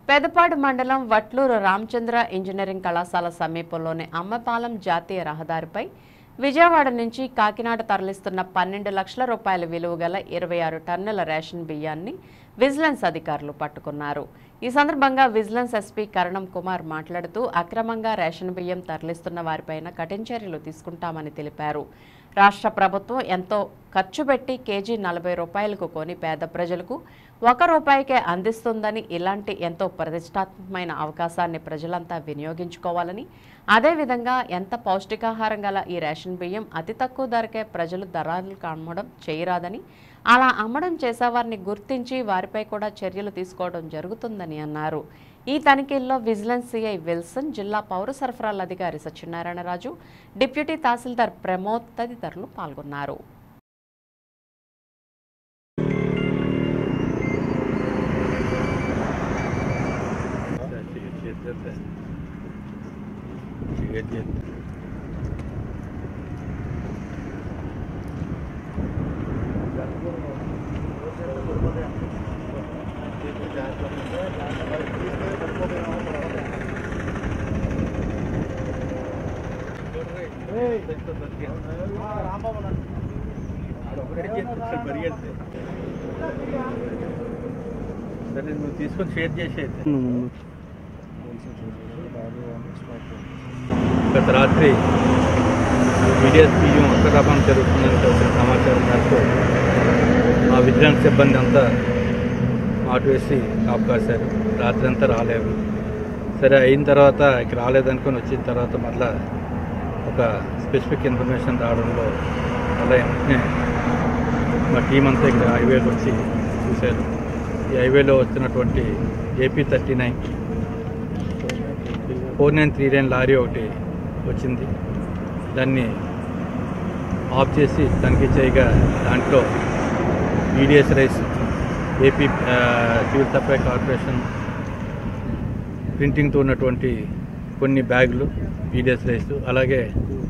పెదపాడు మండలం వట్లూరు రామచంద్ర ఇంజనీరింగ్ కళాశాల సమీపంలోని అమ్మపాలెం జాతీయ రహదారిపై విజయవాడ నుంచి కాకినాడ తరలిస్తున్న పన్నెండు లక్షల రూపాయల విలువ గల ఇరవై ఆరు టన్నుల రేషన్ బియ్యాన్ని విజిలెన్స్ అధికారులు పట్టుకున్నారు ఈ సందర్భంగా విజిలెన్స్ ఎస్పీ కరణం కుమార్ మాట్లాడుతూ అక్రమంగా రేషన్ బియ్యం తరలిస్తున్న వారిపైన కఠిన చర్యలు తీసుకుంటామని తెలిపారు రాష్ట్ర ప్రభుత్వం ఎంతో ఖర్చు పెట్టి కేజీ నలభై రూపాయలకు కొని పేద ప్రజలకు ఒక రూపాయికే అందిస్తుందని ఇలాంటి ఎంతో ప్రతిష్టాత్మకమైన అవకాశాన్ని ప్రజలంతా వినియోగించుకోవాలని అదేవిధంగా ఎంత పౌష్టికాహారం గల ఈ రేషన్ బియ్యం అతి తక్కువ ధరకే ప్రజలు దళారులకు అమ్మడం చేయరాదని అలా అమ్మడం చేసేవారిని గుర్తించి వారిపై కూడా చర్యలు తీసుకోవడం జరుగుతుందని అన్నారు ఈ తనిఖీల్లో విజిలెన్స్ సిఐ విల్సన్ జిల్లా పౌర సరఫరాల అధికారి సత్యనారాయణరాజు డిప్యూటీ తహసీల్దార్ ప్రమోద్ తదితరులు పాల్గొన్నారు సరే నువ్వు తీసుకొని షేర్ చేసేది గత రాత్రి మీడియాస్ బియ్యం అక్రమం జరుగుతుందని తెలిసిన సమాచారం మేరకు మా విజిలెన్స్ సిబ్బంది అంతా మాటు వేసి కాపు కాశారు రాత్రి అంతా రాలేవు సరే అయిన తర్వాత ఇక్కడ రాలేదనుకొని వచ్చిన తర్వాత మళ్ళా ఒక స్పెసిఫిక్ ఇన్ఫర్మేషన్ రావడంలో మళ్ళీ వెంటనే మా టీం అంతా ఇక్కడ హైవేకి వచ్చి చూశారు ఈ హైవేలో వస్తున్నటువంటి AP thirty nine four nine three nine lorry ఒకటి వచ్చింది దాన్ని ఆఫ్ చేసి తనిఖీ చేయగా దాంట్లో ఈడిఎస్ రైస్ ఏపీ ఆ, సివిల్ సప్లై కార్పొరేషన్ ప్రింటింగ్తో ఉన్నటువంటి కొన్ని బ్యాగులు ఈడిఎస్ రైస్ అలాగే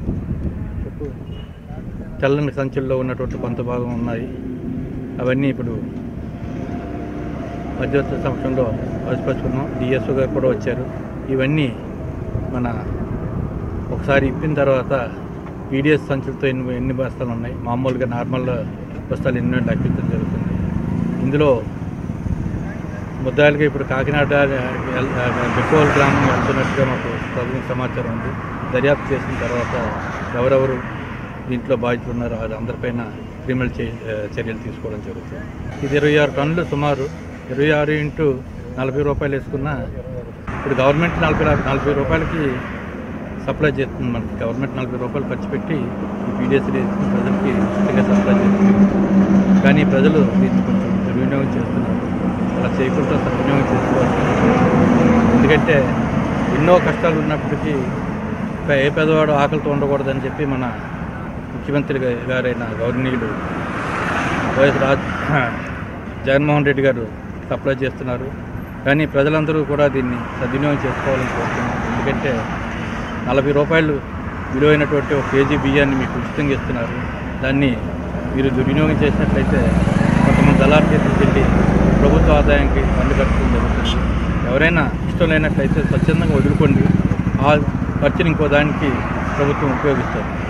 తెల్లని సంచుల్లో ఉన్నటువంటి కొంత భాగం ఉన్నాయి అవన్నీ ఇప్పుడు మధ్యవర్తి సమక్షంలో పసుపరుచుకున్నాం డిఎస్ఓ గారు కూడా వచ్చారు ఇవన్నీ మన ఒకసారి ఇప్పిన తర్వాత పీడిఎస్ సంచులతో ఎన్ని ఎన్ని బస్తాలు ఉన్నాయి మామూలుగా నార్మల్ బస్తాలు ఎన్ని ఉన్నాయి లెక్కించడం జరుగుతుంది ఇందులో ముద్దాయిలుగా ఇప్పుడు కాకినాడ బికోల్ గ్రామం వెళ్తున్నట్టుగా మాకు ప్రభుత్వం సమాచారం ఉంది దర్యాప్తు చేసిన తర్వాత ఎవరెవరు దీంట్లో బాధ్యతలు ఉన్నారో అది అందరిపైన క్రిమినల్ చే- చర్యలు తీసుకోవడం జరుగుతుంది ఇది ఇరవై ఆరు టన్నులు సుమారు ఇరవై ఆరు ఇంటూ నలభై రూపాయలు వేసుకున్న ఇప్పుడు గవర్నమెంట్ నలభై నలభై రూపాయలకి సప్లై చేస్తుంది మనకి గవర్నమెంట్ నలభై రూపాయలు ఖర్చు పెట్టి ఈ పీడిఎస్ ప్రజలకి ఉచితంగా సప్లై చేస్తుంది కానీ ప్రజలు దీన్ని కొంచెం దుర్వినియోగం చేస్తున్నారు అలా చేయకుండా సద్వినియోగం చేసుకోవాలి ఎందుకంటే ఎన్నో కష్టాలు ఉన్నప్పటికీ ఇంకా ఏ పెద్దవాడు ఆకలితో ఉండకూడదని చెప్పి మన ముఖ్యమంత్రి గా- గారైన గౌరవనీయులు వైఎస్ రాజ్ జగన్మోహన్ రెడ్డి గారు సప్లై చేస్తున్నారు కానీ ప్రజలందరూ కూడా దీన్ని సద్వినియోగం చేసుకోవాలని కోరుతున్నాం ఎందుకంటే నలభై రూపాయలు విలువైనటువంటి ఒక కేజీ బియ్యాన్ని మీకు ఉచితంగా ఇస్తున్నారు దాన్ని మీరు దుర్వినియోగం చేసినట్లయితే కొంతమంది దళారు చేతులు వెళ్ళి ప్రభుత్వ ఆదాయానికి పన్ను కట్టడం జరుగుతుంది ఎవరైనా ఇష్టం లేనట్లయితే స్వచ్ఛందంగా వదులుకోండి ఆ ఖర్చుని ఇంకో దానికి ప్రభుత్వం ఉపయోగిస్తారు